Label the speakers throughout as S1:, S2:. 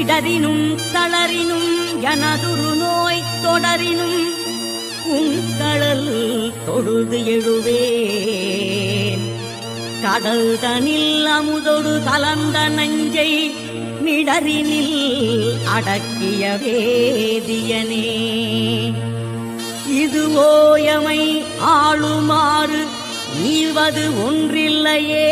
S1: இடரினும் தளரினும் எனதுரு நோய் தொடரினும் உங்களல் தொழுது எழுவேன் கடல் தனில் அமுதொடு கலந்த நஞ்சை நிடரினில் அடக்கிய வேதியனே இது ஓயமை ஆளுமாறு ஈவது ஒன்றில்லையே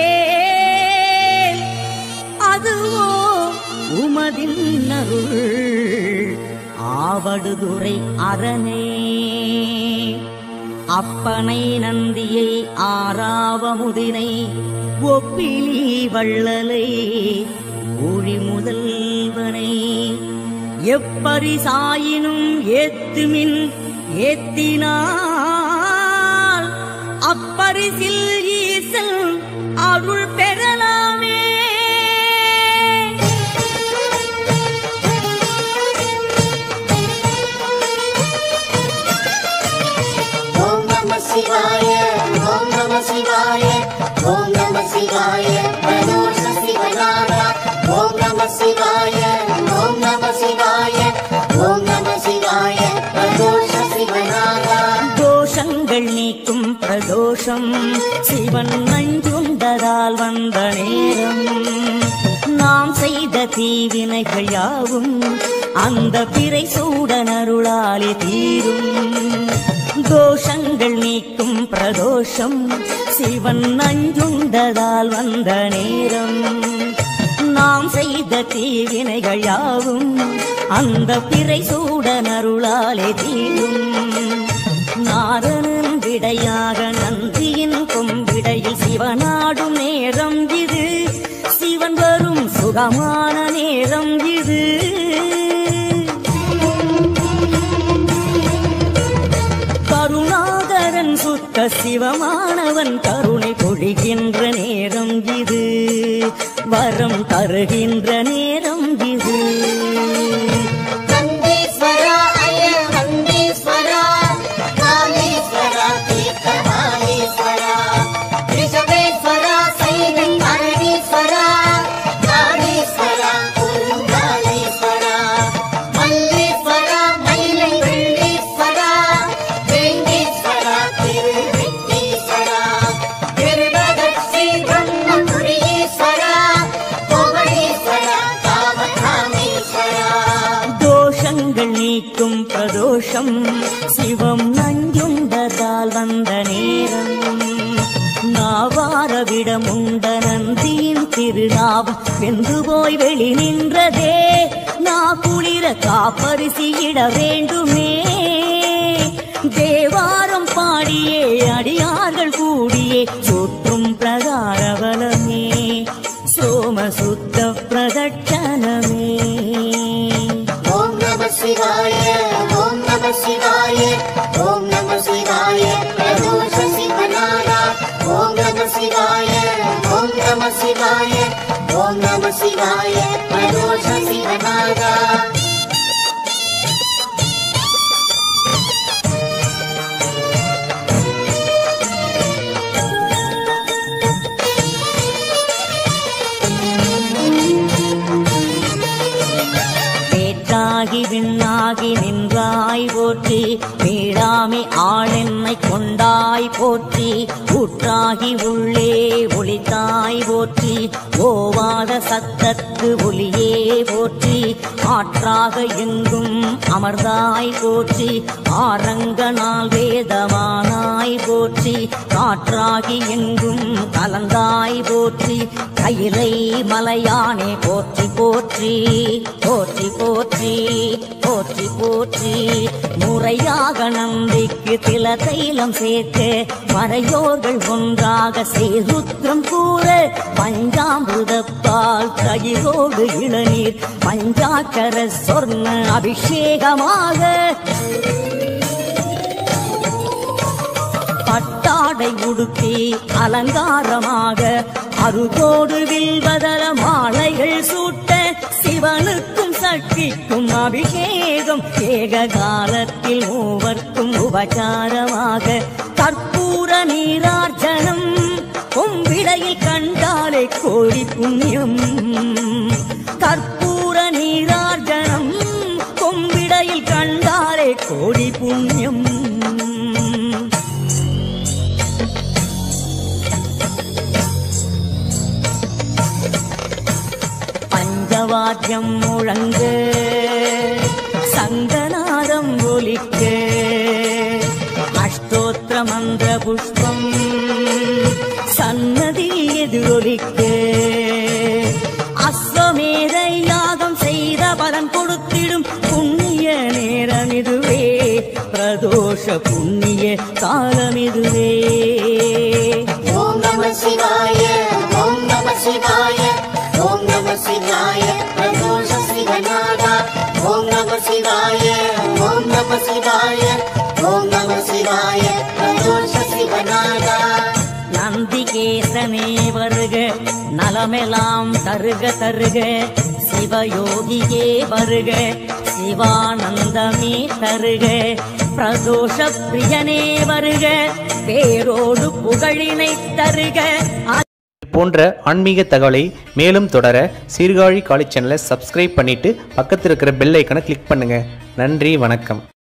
S1: அதுவோ உமதின் அருள் ஆவடுதுறை அரணே அப்பனை நந்தியை ஆறாவமுதினை ஒப்பிலி வள்ளலை ஊழி முதல்வனை எப்பரிசாயினும் ஏத்துமின் ஏத்தினால் அப்பரிசில் ஈசல் அருள் பெறலாமே
S2: ஓம் நம சிவாய ஓம் நம சிவாய ஓம் நம சிவாய பிரதோஷ சிவநாதா ஓம் நம சிவாய ஓம் நம சிவாய ஓம் நம சிவாய பிரதோஷ சிவநாதா
S1: தோஷங்கள் நீக்கும் பிரதோஷம் சிவன் நஞ்சுண்டதால் வந்த நேரம் நாம் செய்த தீவினைகள் யாவும் அந்த பிறை சூடனருளாலே தீரும் தோஷங்கள் நீக்கும் பிரதோஷம் சிவன் நஞ்சுண்டதால் வந்த நேரம் நாம் செய்த தீவினைகள் யாவும் அந்த பிறை சூடனருளாலே தீரும் நாரணன் விடையாக நந்தியின் கொம்பிடையில் சிவனாடும் நேரம் இது சிவன் வரும் சுகமான நேரம் இது கருணாகரன் சுத்த சிவமானவன் கருணை பொழிகின்ற நேரம் இது வரம் தருகின்ற நேரம் இது
S2: வந்தேஸ்வரா அய வந்தேஸ்வரா காமேஸ்வரா தீர்த்தமாலேஸ்வரா ரிஷபேஸ்வரா சைலன் பரணீஸ்வரா காணேஸ்வரா குருங்காலேஸ்வரா மல்லேஸ்வரா மயிலை வெள்ளீஸ்வரா வேங்கேஸ்வரா திருவெட்டீஸ்வரா திருபகஸ்ரீ பிரம்மபுரீஸ்வரா கோவணேஸ்வரா காமகாமேஸ்வரா
S1: தோஷங்கள் நீக்கும் பிரதோஷம் சிவம் நஞ்சுண்டதால் வந்த நேரம் நாவாரவிடம் உண்ட நந்தியின் திருநாவம் வெந்து போய் வெளி நின்றதே நா குளிர காப்பரிசியிட வேண்டுமே தேவாரம் பாடியே அடியார்கள் கூடியே சுற்றும் பிரகாரவலமே சோமசுத்த பிரதட்சணமே
S2: ஓம் நம சிவாய ஓம் நம சிவாய ஓம் நம சிவாய பிரதோஷ சிவநாதா ஓம் நம சிவாய ஓம் நம சிவாய ஓம் நம சிவாய பிரதோஷ சிவநாதா
S1: பேற்றாகி விண்ணாகி நின்றாய் போற்றி மீளாமை ஆளென்னை கொண்டாய் போற்றி ஊற்றாகி உள்ளே ஒளித்தாய் போற்றி ஓவாத சத்தத்து ஒளியே போற்றி ஆற்றாக எங்கும் அமர்ந்தாய் போற்றி ஆரங்கனால் வேதமானாய் போற்றி காற்றாகி எங்கும் கலந்தாய் போற்றி கையிலை மலையானே போற்றி போற்றி போற்றி போற்றி போற்றி போற்றி முறையாக நம்பிக்கு தில தைலம் சேர்க்க மறையோர்கள் ஒன்றாக சேருத்திரம் கூற பஞ்சாமிருதப்பால் தயிரோடு இளநீர் பஞ்சாக்கர சொர்ண அபிஷேகமாக பட்டாடை உடுத்தி அலங்காரமாக அருகோடு வில்வதர மாலைகள் சூட்ட சிவனுக்கும் சக்திக்கும் அபிஷேகம் ஏக காலத்தில் மூவர்க்கும் உபச்சாரமாக கற்பூர நீரார்ஜனம் கொம்பிடையில் கண்டாலே கோடி புண்ணியம் கற்பூர நீர் நீரார்ஜனம் கொம்பிடையில் கண்டாலே கோடி புண்ணியம் பஞ்சவாத்தியம் முழங்க சங்கநாதம் ஒலிக்க அஷ்டோத்திர மந்திர புஷ்பம் சன்னதி எதிரொலிக்க அஸ்வமேத யாகம் செய்த பலன் கொடுத்திடும் புண்ணிய நேரம் இதுவே பிரதோஷ புண்ணிய காலம் இதுவே
S2: ஓம் நம சிவாய ஓம் நம சிவாய ஓம் நம சிவாய பிரதோஷ சிவநாதா ஓம் நம சிவாய ஓம் நம சிவாய ஓம் நம சிவாய பிரதோஷ சிவநாதா
S1: நந்திகேசனே வருக நலமெல்லாம் தருக தருக சிவயோகியே வருக சிவானந்தமே தருக பிரதோஷ பிரியனே வருக பேரோடு புகழினை தருக
S3: போன்ற ஆன்மீக தகவலை மேலும் தொடர சீர்காழி காலேஜ் சேனலை சப்ஸ்கிரைப் பண்ணிட்டு பக்கத்தில் இருக்கிற பெல் ஐக்கனை கிளிக் பண்ணுங்க நன்றி வணக்கம்